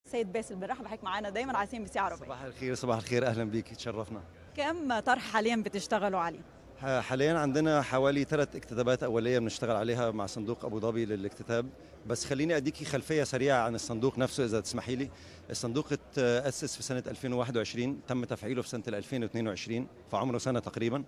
سيد باسل بنرحب بحضرتك معانا دايما على سي ام بي سي عربيه صباح الخير صباح الخير اهلا بيك تشرفنا كم طرح حاليا بتشتغلوا عليه ح- حاليا عندنا حوالي ثلاث اكتتابات اوليه بنشتغل عليها مع صندوق ابو ظبي للاكتتاب بس خليني اديكي خلفيه سريعه عن الصندوق نفسه اذا تسمحي لي الصندوق اتاسس في سنه 2021 تم تفعيله في سنه 2022 فعمره سنه تقريبا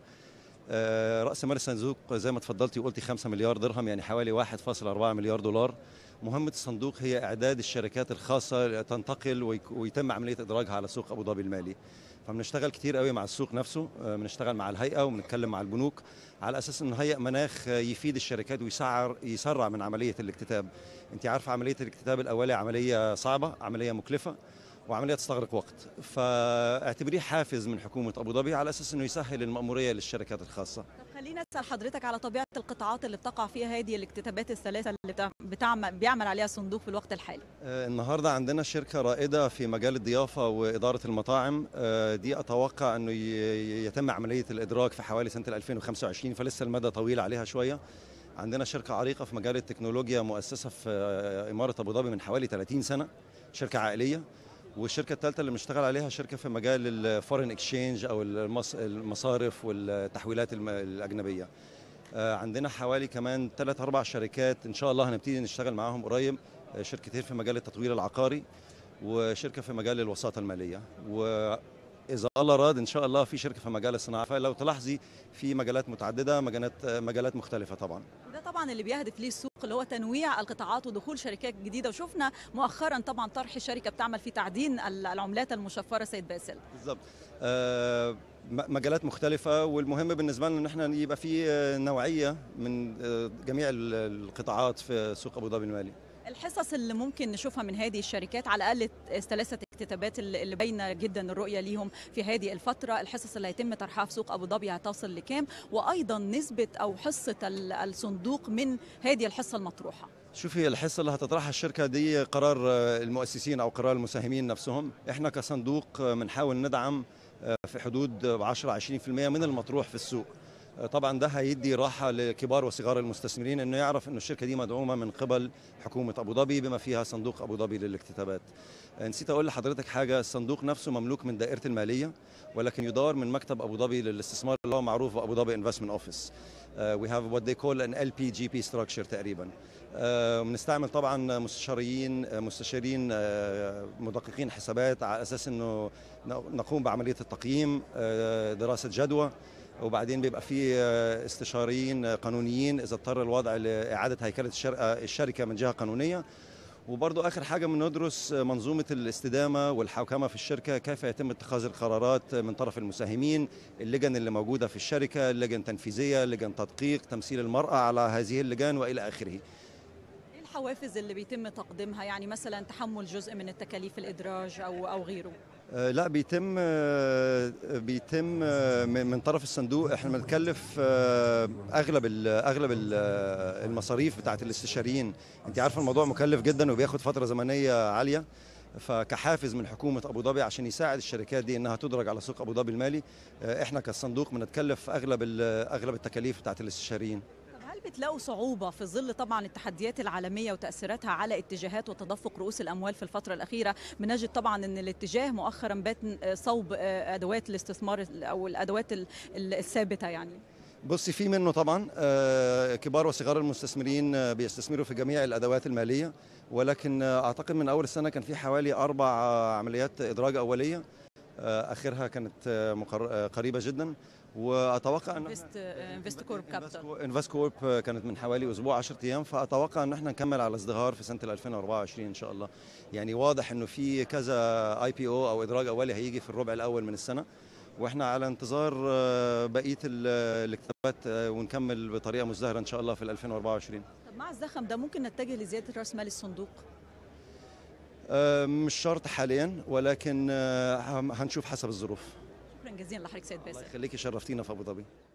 آه، راس مال الصندوق زي ما تفضلتي وقلتي 5 مليار درهم يعني حوالي 1.4 مليار دولار مهمه الصندوق هي اعداد الشركات الخاصه تنتقل ويك- ويتم عمليه ادراجها على سوق ابو ظبي المالي فبنشتغل كتير قوي مع السوق نفسه آه، بنشتغل مع الهيئه وبنتكلم مع البنوك على اساس انه نهيئ مناخ آه، يفيد الشركات ويسعر يسرع من عمليه الاكتتاب انت عارفه عمليه الاكتتاب الاولي عمليه صعبه عمليه مكلفه وعمليه تستغرق وقت فاعتبريه حافز من حكومه ابو ظبي على اساس انه يسهل الماموريه للشركات الخاصه طب خلينا اسال حضرتك على طبيعه القطاعات اللي بتقع فيها هذه الاكتتابات الثلاثه اللي بتع- بتعمل بيعمل عليها الصندوق في الوقت الحالي آه، النهارده عندنا شركه رائده في مجال الضيافه واداره المطاعم آه، دي اتوقع انه ي- يتم عمليه الادراك في حوالي سنه 2025 فلسه المدى طويل عليها شويه عندنا شركه عريقه في مجال التكنولوجيا مؤسسه في آه، اماره ابو ظبي من حوالي 30 سنه شركه عائليه والشركه الثالثه اللي بنشتغل عليها شركه في مجال الفورين اكسشينج او المص- المصارف والتحويلات الم- الاجنبيه آه، عندنا حوالي كمان ثلاث اربع شركات ان شاء الله هنبتدي نشتغل معاهم قريب آه، شركتين في مجال التطوير العقاري وشركه في مجال الوساطه الماليه واذا الله راد ان شاء الله في شركه في مجال الصناعه فلو تلاحظي في مجالات متعدده مجالات آه، مجالات مختلفه طبعا وده طبعا اللي بيهدف ليه السوق اللي هو تنويع القطاعات ودخول شركات جديده وشفنا مؤخرا طبعا طرح شركه بتعمل في تعدين ال- العملات المشفره سيد باسل بالظبط آه، م- مجالات مختلفة والمهم بالنسبة لنا ان احنا يبقى في آه، نوعية من آه، جميع ال- القطاعات في سوق ابو ظبي المالي الحصص اللي ممكن نشوفها من هذه الشركات على الاقل الثلاثه اكتتابات اللي اللي باينه جدا الرؤيه ليهم في هذه الفتره الحصص اللي هيتم طرحها في سوق ابو ظبي هتصل لكام وايضا نسبه او حصه ال- الصندوق من هذه الحصه المطروحه شوفي الحصة اللي هتطرحها الشركة دي قرار آه، المؤسسين أو قرار المساهمين نفسهم إحنا كصندوق آه، بنحاول ندعم آه، في حدود 10 20% من المطروح في السوق آه، طبعا ده هيدي راحة لكبار وصغار المستثمرين إنه يعرف إنه الشركة دي مدعومة من قبل حكومة أبو ظبي بما فيها صندوق أبو ظبي للاكتتابات آه، نسيت أقول لحضرتك حاجة الصندوق نفسه مملوك من دائرة المالية ولكن يدار من مكتب أبو ظبي للاستثمار اللي هو معروف بأبو ظبي انفستمنت اوفيس we have what they call an LPGP structure تقريبا آه، بنستعمل طبعا مستشاريين آه، مستشارين آه، مدققين حسابات على اساس انه ن- نقوم بعمليه التقييم آه، دراسه جدوى وبعدين بيبقى في آه، استشاريين آه، قانونيين اذا اضطر الوضع لاعاده هيكله الشر- آه، الشركه من جهه قانونيه وبرضو اخر حاجه بندرس منظومه الاستدامه والحوكمه في الشركه كيف يتم اتخاذ القرارات من طرف المساهمين اللجن اللي موجوده في الشركه لجن تنفيذيه لجن تدقيق تمثيل المراه على هذه اللجان والى اخره ايه الحوافز اللي بيتم تقديمها يعني مثلا تحمل جزء من التكاليف الادراج او او غيره آه، لا بيتم آه، بيتم آه، من من طرف الصندوق احنا بنتكلف آه، اغلب ال اغلب ال المصاريف بتاعت الاستشاريين انت عارفه الموضوع مكلف جدا وبياخد فتره زمنيه عاليه فكحافز من حكومه ابو ظبي عشان يساعد الشركات دي انها تدرج على سوق ابو ظبي المالي آه، احنا كالصندوق بنتكلف اغلب ال- اغلب التكاليف بتاعت الاستشاريين طب هل بتلاقوا صعوبة في ظل طبعا التحديات العالمية وتأثيراتها على اتجاهات وتدفق رؤوس الأموال في الفترة الأخيرة بنجد طبعا أن الاتجاه مؤخرا بات صوب أدوات الاستثمار أو الأدوات ال- ال- الثابتة يعني بصي في منه طبعا آه، كبار وصغار المستثمرين آه، بيستثمروا في جميع الادوات الماليه ولكن آه، اعتقد من اول السنه كان في حوالي اربع آه، عمليات ادراج اوليه آه، اخرها كانت آه، مقر- آه، قريبه جدا واتوقع ان انفست انفست كورب كابيتال انفست كورب آه، كانت من حوالي اسبوع 10 ايام فاتوقع ان احنا نكمل على ازدهار في سنه 2024 ان شاء الله يعني واضح انه في كذا اي بي او او ادراج اولي هيجي في الربع الاول من السنه واحنا على انتظار آه، بقيه ال- الاكتتابات آه، ونكمل بطريقه مزدهره ان شاء الله في 2024 طب مع الزخم ده ممكن نتجه لزيادة رأس مال الصندوق آه، مش شرط حاليا ولكن آه، هنشوف حسب الظروف شكرا جزيلا لحضرتك سيد الله باسل يخليكي شرفتينا في ابو ظبي